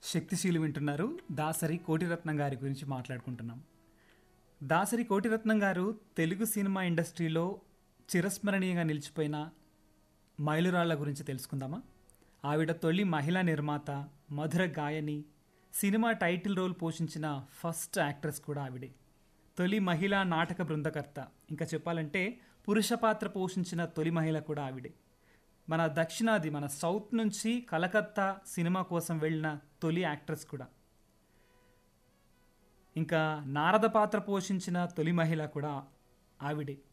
శక్తిశీలు వింటున్నారు దాసరి కోటిరత్నం గారి గురించి మాట్లాడుకుంటున్నాం దాసరి కోటిరత్నం గారు తెలుగు సినిమా ఇండస్ట్రీలో చిరస్మరణీయంగా నిలిచిపోయిన మైలురాళ్ల గురించి తెలుసుకుందామా ఆవిడ తొలి మహిళా నిర్మాత మధుర గాయని సినిమా టైటిల్ రోల్ పోషించిన ఫస్ట్ యాక్ట్రెస్ కూడా ఆవిడే తొలి మహిళా నాటక బృందకర్త ఇంకా చెప్పాలంటే పురుష పాత్ర పోషించిన తొలి మహిళ కూడా ఆవిడే మన దక్షిణాది మన సౌత్ నుంచి కలకత్తా సినిమా కోసం వెళ్ళిన తొలి యాక్ట్రెస్ కూడా ఇంకా నారద పాత్ర పోషించిన తొలి మహిళ కూడా ఆవిడే